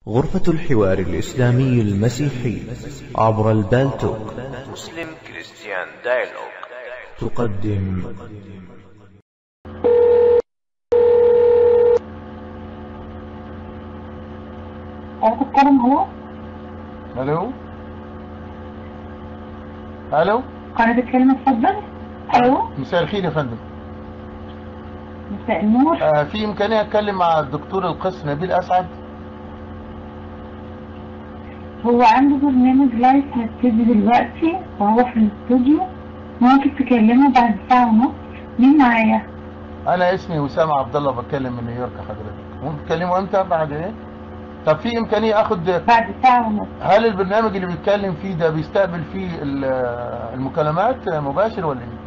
غرفة الحوار الإسلامي المسيحي عبر البالتوك مسلم كريستيان دايلوج تقدم أنا بتكلم هلو الو الو أنا بتكلم اتفضل ألو مساء الخير يا فندم مساء النور آه في امكانيه اتكلم مع الدكتور القس نبيل اسعد هو عنده برنامج لايف هبتدي دلوقتي وهو في الاستوديو ممكن تكلمه بعد ساعة ونص مين معايا؟ انا اسمي وسام عبد الله بتكلم من نيويورك حضرتك ممكن تكلمه امتى بعد ايه طب في امكانيه اخد بعد ساعة ونص هل البرنامج اللي بيتكلم فيه ده بيستقبل فيه ال- المكالمات مباشر ولا ايه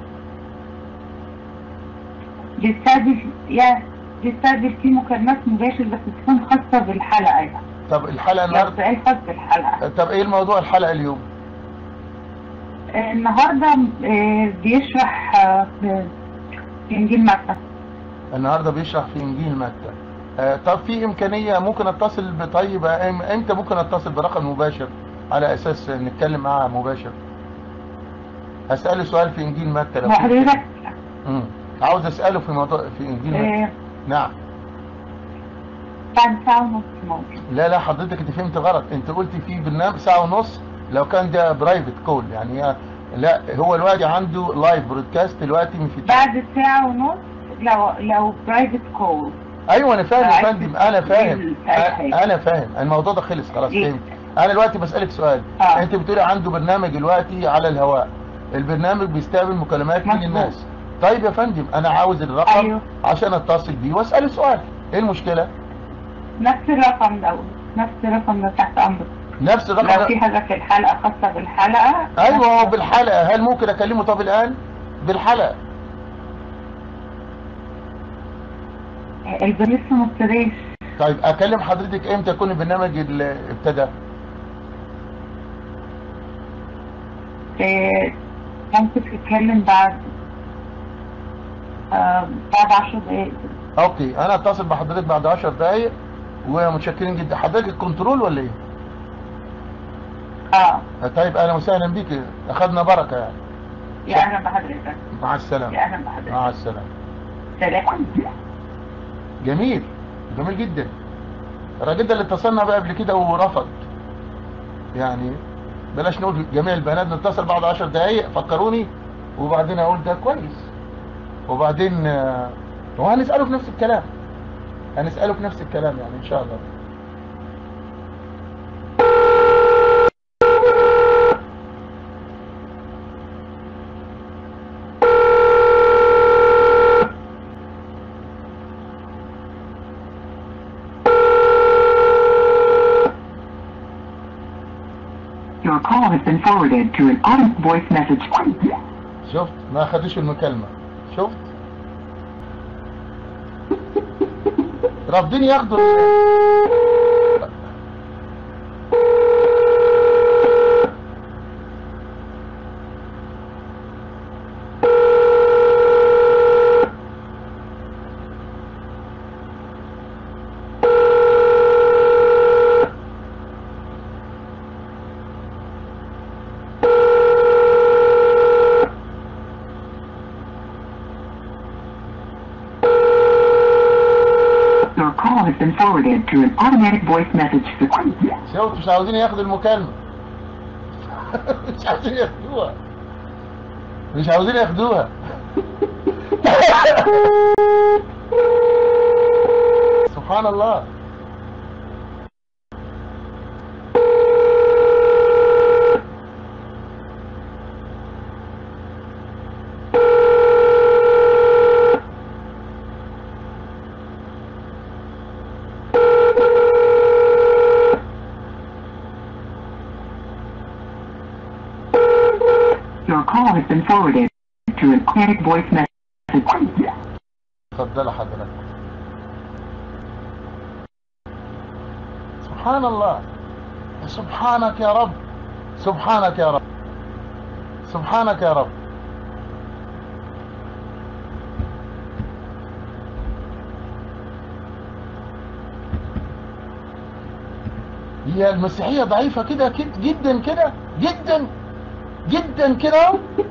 بيستقبل يعني بيستقبل فيه مكالمات مباشر بس تكون خاصة بالحلقة يعني طب الحلقه لو النهارده سؤال خاص بالحلقة طب ايه الموضوع الحلقه اليوم آه، النهاردة آه، بيشرح آه، في في إنجيل متى النهارده بيشرح في انجيل متى آه طب في امكانيه ممكن اتصل بطيب إم- امتى ممكن اتصل برقم مباشر على اساس نتكلم معاه مباشر هساله سؤال في انجيل متى لو في- وحضرتك مم. عاوز اساله في موضوع في انجيل متى آه، نعم بعد ساعة ونص ممكن لا لا حضرتك انت فهمت غلط انت قلت في برنامج ساعه ونص لو كان ده برايفت كول يعني هي- لا هو دلوقتي عنده لايف برودكاست دلوقتي من في بعد ساعة ونص لو لو برايفت كول ايوه انا فاهم يا عايز فندم انا فاهم تسأل حاجة. أ- انا فاهم الموضوع ده خلص خلاص إيه؟ فهمت انا دلوقتي بسالك سؤال آه. انت بتقولي عنده برنامج دلوقتي على الهواء البرنامج بيستقبل مكالمات من مظبوط. الناس طيب يا فندم انا عاوز الرقم أيوه. عشان اتصل بيه واساله سؤال ايه المشكله نفس الرقم ده نفس الرقم ده تحت امرك نفس لو الرقم في ده حاجة في الحلقة خاصة بالحلقة ايوه هو بالحلقه هل ممكن اكلمه طب الان بالحلقه البريد لسه ما ابتداش طيب اكلم حضرتك امتى يكون البرنامج ال- ابتدى آه، ممكن تتكلم بعد آه، بعد عشر دقايق اوكي انا اتصل بحضرتك بعد 10 دقايق ومتشكرين جدا حضرتك الكنترول ولا ايه اه طيب اهلا وسهلا بيك اخذنا بركه يعني يا اهلا بحضرتك مع السلامه يا اهلا بحضرتك مع السلامه سلام جميل جميل جدا الراجل ده اللي اتصلنا بقى قبل كده ورفض يعني بلاش نقول جميع البنات نتصل بعد 10 دقايق فكروني وبعدين اقول ده كويس وبعدين آه، وهنساله في نفس الكلام هنساله في نفس الكلام يعني ان شاء الله Your call has been forwarded to an auto voice message. شفت ما خدوش المكالمة شفت رافضين ياخدوا Your call has been forwarded to an automatic voice message system. شفت مش عاوزين ياخدوا المكالمة مش عاوزين ياخدوها مش عاوزين ياخدوها سبحان الله Your call has been forwarded to an automatic voice message. اتفضل حضرتك سبحان الله سبحانك يا رب سبحانك يا رب سبحانك يا رب هي المسيحية ضعيفة كده كد- جدا كده جدا جدا كده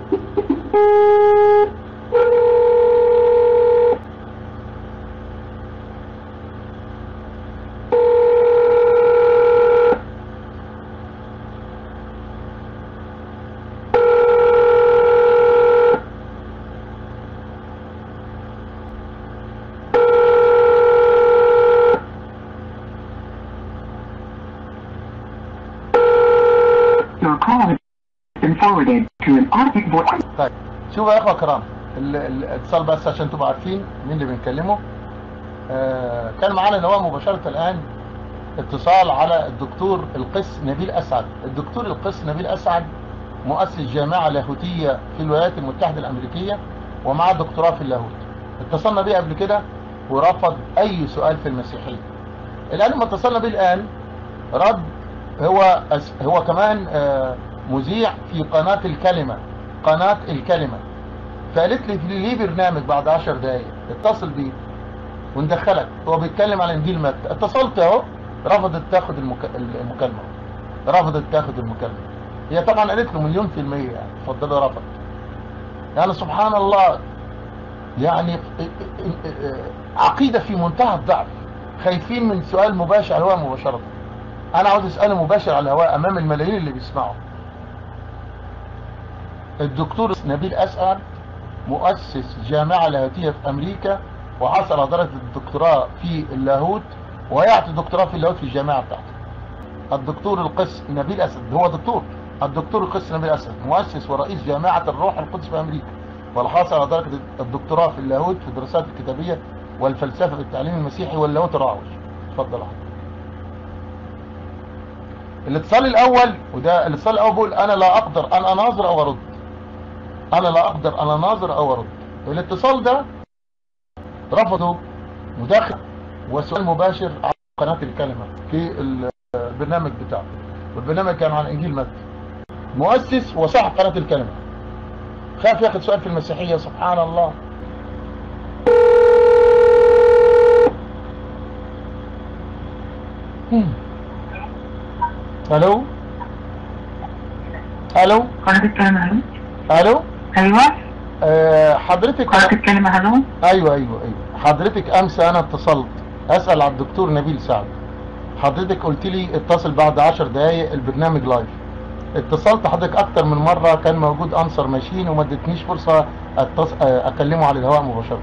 Your call has been forwarded to an automatic voice. طيب شوفوا يا اخوة كرام ال- ال- الاتصال بس عشان تبقوا عارفين مين اللي بنكلمه آه كان معانا نواه مباشرة الآن اتصال على الدكتور القس نبيل أسعد الدكتور القس نبيل أسعد مؤسس جامعة لاهوتية في الولايات المتحدة الأمريكية ومعاه دكتوراه في اللاهوت اتصلنا بيه قبل كده ورفض أي سؤال في المسيحية الآن لما اتصلنا بيه الآن رد هو أس- هو كمان آه، مذيع في قناة الكلمة قناة الكلمة فقالت لي ليه برنامج بعد عشر دقايق اتصل بيه وندخلك هو بيتكلم على انجيل متى اتصلت اهو رفضت تاخد المك... المكالمة رفضت تاخد المكالمة هي طبعا قالت له مليون في المية يعني اتفضل رفض يعني سبحان الله يعني عقيدة في منتهى الضعف خايفين من سؤال مباشر على الهواء مباشرة انا عاوز اسأله مباشر على الهواء امام الملايين اللي بيسمعوا الدكتور نبيل اسعد مؤسس جامعة لاهوتية في امريكا وحصل على درجة الدكتوراه في اللاهوت ويعطي دكتوراه في اللاهوت في الجامعة بتاعته الدكتور القس نبيل اسد هو دكتور الدكتور القس نبيل اسد مؤسس ورئيس جامعة الروح القدس في امريكا والحاصل على درجة الدكتوراه في اللاهوت في الدراسات الكتابية والفلسفة في التعليم المسيحي واللاهوت الرعوي اتفضل يا حضرتك. الاتصال الاول وده الاتصال الاول بيقول انا لا اقدر ان اناظر او ارد انا لا اقدر ان اناظر او ارد الاتصال ده رفضوا مداخل وسؤال مباشر على قناة الكلمة في البرنامج بتاعه والبرنامج كان عن انجيل متى مؤسس وصاحب قناة الكلمة خاف ياخد سؤال في المسيحية سبحان الله هم. الو الو قناة الكلمة هلو الو أيوة أه حضرتك قناة الكلمة هلو ايوه ايوه ايوه حضرتك امس انا اتصلت اسال على الدكتور نبيل سعد حضرتك قلت لي اتصل بعد عشر دقايق البرنامج لايف اتصلت حضرتك اكتر من مره كان موجود انصر ماشين وما ادتنيش فرصه أتص... آه، اكلمه على الهواء مباشره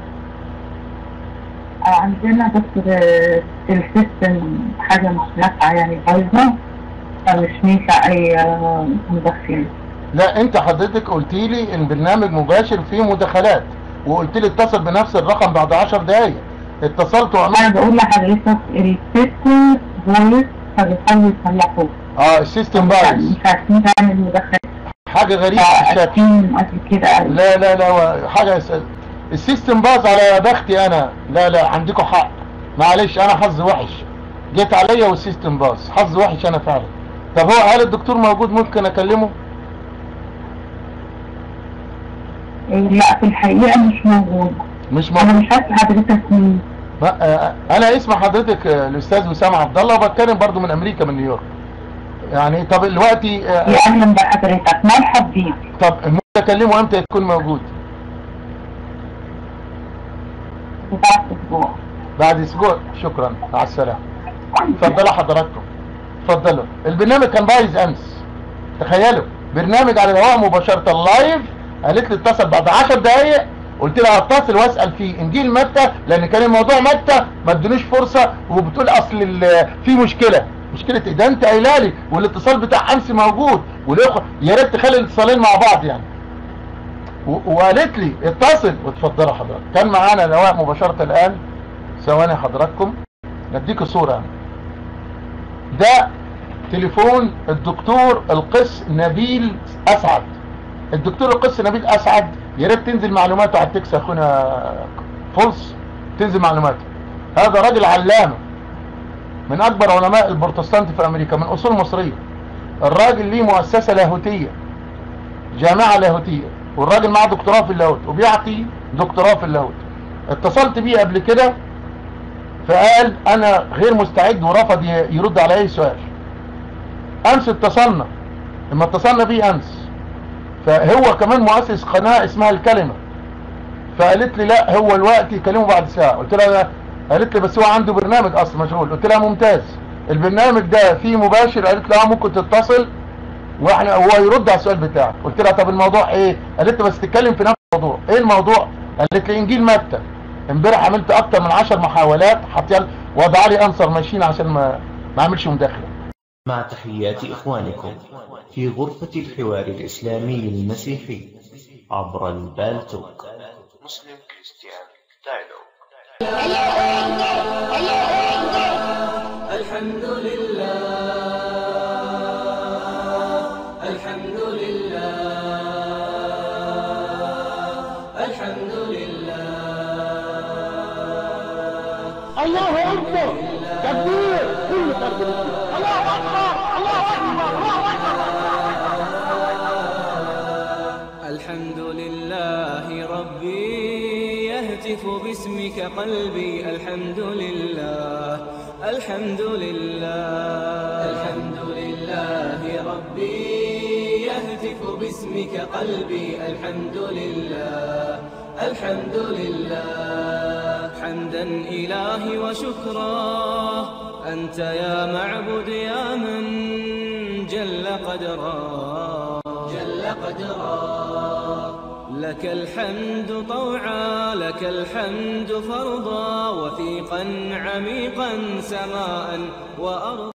عندنا بس آه، السيستم حاجة مش نافعة يعني بايظة فمش نافع أي آه، مدخل لا انت حضرتك قلت لي ان برنامج مباشر فيه مداخلات وقلت لي اتصل بنفس الرقم بعد عشر دقايق اتصلت أنا وعملت بقول لحضرتك السيستم فويس فبيحاول يصلحوه اه السيستم يعني بايظ مش عارفين نعمل مداخلة حاجه غريبه في الشكل قاسين قبل كده أوي. لا لا لا و- حاجة س- السيستم باظ على بختي انا لا لا عندكم حق معلش انا حظ وحش جيت عليا والسيستم باظ حظ وحش انا فعلا طب هو هل الدكتور موجود ممكن اكلمه إيه، لا في الحقيقة مش موجود مش أنا موجود مش عارفة حضرتك مين ما- آه، انا اسم حضرتك آه، الاستاذ وسام عبد الله وبتكلم برضو من امريكا من نيويورك يعني طب دلوقتي آه، يا أهلا بحضرتك مرحب بيك طب ممكن اكلمه امتى يكون موجود بعد أسبوع بعد اسبوع شكرا مع السلامه اتفضلوا حضراتكم اتفضلوا البرنامج كان بايظ امس تخيلوا برنامج على الهواء مباشره لايف قالت لي اتصل بعد 10 دقائق قلت لها اتصل واسال في انجيل متى لان كان الموضوع متى ما ادونيش فرصه وبتقول اصل ال- في مشكله مشكله ايه ده انت قايله لي والاتصال بتاع امس موجود والاخوه يا ريت تخلي الاتصالين مع بعض يعني و- وقالت لي اتصل واتفضلوا حضرتك كان معانا لواء مباشره الان ثواني حضراتكم نديك صورة يعني. ده تليفون الدكتور القس نبيل اسعد الدكتور القس نبيل اسعد يا ريت تنزل معلوماته على التكس يا اخونا فولس تنزل معلوماته هذا راجل علامة من اكبر علماء البروتستانت في امريكا من اصول مصرية الراجل ليه مؤسسة لاهوتية جامعة لاهوتية والراجل معاه دكتوراه في اللاهوت وبيعطي دكتوراه في اللاهوت اتصلت بيه قبل كده فقال انا غير مستعد ورفض ي- يرد على اي سؤال امس اتصلنا لما اتصلنا بيه امس فهو كمان مؤسس قناة اسمها الكلمة فقالت لي لا هو الوقت يكلمه بعد ساعة قلت لها قالت لي بس هو عنده برنامج اصلا مشغول قلت لها ممتاز البرنامج ده فيه مباشر قالت لي اه ممكن تتصل واحنا هو يرد على السؤال بتاعك قلت لها طب الموضوع ايه قالت لي بس تتكلم في نفس الموضوع ايه الموضوع قالت لي انجيل متى امبارح عملت اكتر من عشر محاولات حتى وضع لي انصر ماشيين عشان ما ما اعملش مداخله مع تحيات إخوانكم في غرفة الحوار الإسلامي المسيحي عبر البالتوك مسلم كريستيان دايلوج الحمد لله الحمد لله الحمد لله الله اكبر تكبير كل فرد الله اكبر الله اكبر الله اكبر الحمد لله ربي يهتف باسمك قلبي الحمد لله الحمد لله الحمد لله ربي يهتف باسمك قلبي الحمد لله الحمد لله حمدا إلهي وشكرا أنت يا معبد يا من جل قدرا جل قدرا لك الحمد طوعا لك الحمد فرضا وثيقا عميقا سماء وأرضا